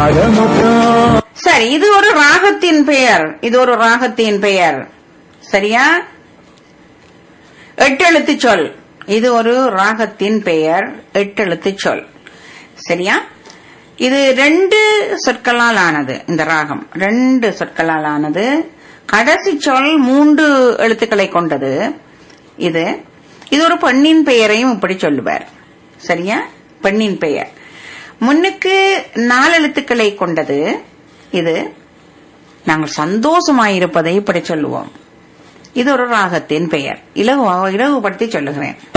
ஆக மொத்தம் சரி இது ஒரு ராகத்தின் பெயர் இது ஒரு ராகத்தின் பெயர் சரியா எட்டெழுத்து சொல் இது ஒரு ராகத்தின் பெயர் எட்டெழுத்து சொல் சரியா இது ரெண்டு சொற்களால் ஆனது இந்த ராகம் ரெண்டு சொற்களால் ஆனது கடைசி சொல் மூன்று எழுத்துக்களை கொண்டது இது இது ஒரு பெண்ணின் பெயரையும் இப்படி சொல்லுவார் சரியா பெண்ணின் பெயர் முன்னுக்கு நாலு எழுத்துக்களை கொண்டது இது நாங்கள் சந்தோஷமாயிருப்பதை இப்படி சொல்லுவோம் இது ஒரு ராகத்தின் பெயர் இலகு இலகுபடுத்தி சொல்லுகிறேன்